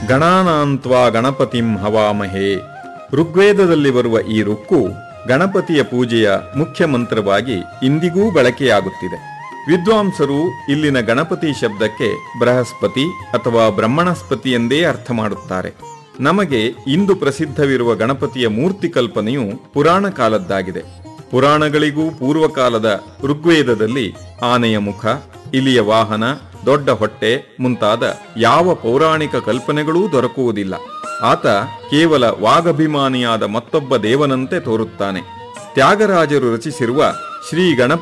ಗಣಾನಾಂತ್ವಾ ಗಣಪತಿಂ ಹವಾಮಹೇ ಋಗ್ವೇದದಲ್ಲಿ ಬರುವ ಈ ರುಕ್ಕು ಗಣಪತಿಯ ಪೂಜೆಯ ಮುಖ್ಯ ಮಂತ್ರವಾಗಿ ಇಂದಿಗೂ ಬಳಕೆಯಾಗುತ್ತಿದೆ ವಿದ್ವಾಂಸರು ಇಲ್ಲಿನ ಗಣಪತಿ ಶಬ್ದಕ್ಕೆ ಬೃಹಸ್ಪತಿ ಅಥವಾ ಬ್ರಹ್ಮಣಸ್ಪತಿ ಎಂದೇ ಅರ್ಥ ಮಾಡುತ್ತಾರೆ ನಮಗೆ ಇಂದು ಪ್ರಸಿದ್ಧವಿರುವ ಗಣಪತಿಯ ಮೂರ್ತಿ ಕಲ್ಪನೆಯು ಪುರಾಣ ಕಾಲದ್ದಾಗಿದೆ ಪುರಾಣಗಳಿಗೂ ಪೂರ್ವಕಾಲದ ಋಗ್ವೇದದಲ್ಲಿ ಆನೆಯ ಮುಖ ಇಲಿಯ ವಾಹನ ದೊಡ್ಡ ಹೊಟ್ಟೆ ಮುಂತಾದ ಯಾವ ಪೌರಾಣಿಕ ಕಲ್ಪನೆಗಳೂ ದೊರಕುವುದಿಲ್ಲ ಆತ ಕೇವಲ ವಾಗಭಿಮಾನಿಯಾದ ಮತ್ತೊಬ್ಬ ದೇವನಂತೆ ತೋರುತ್ತಾನೆ ತ್ಯಾಗರಾಜರು ರಚಿಸಿರುವ ಶ್ರೀ ಗಣಪ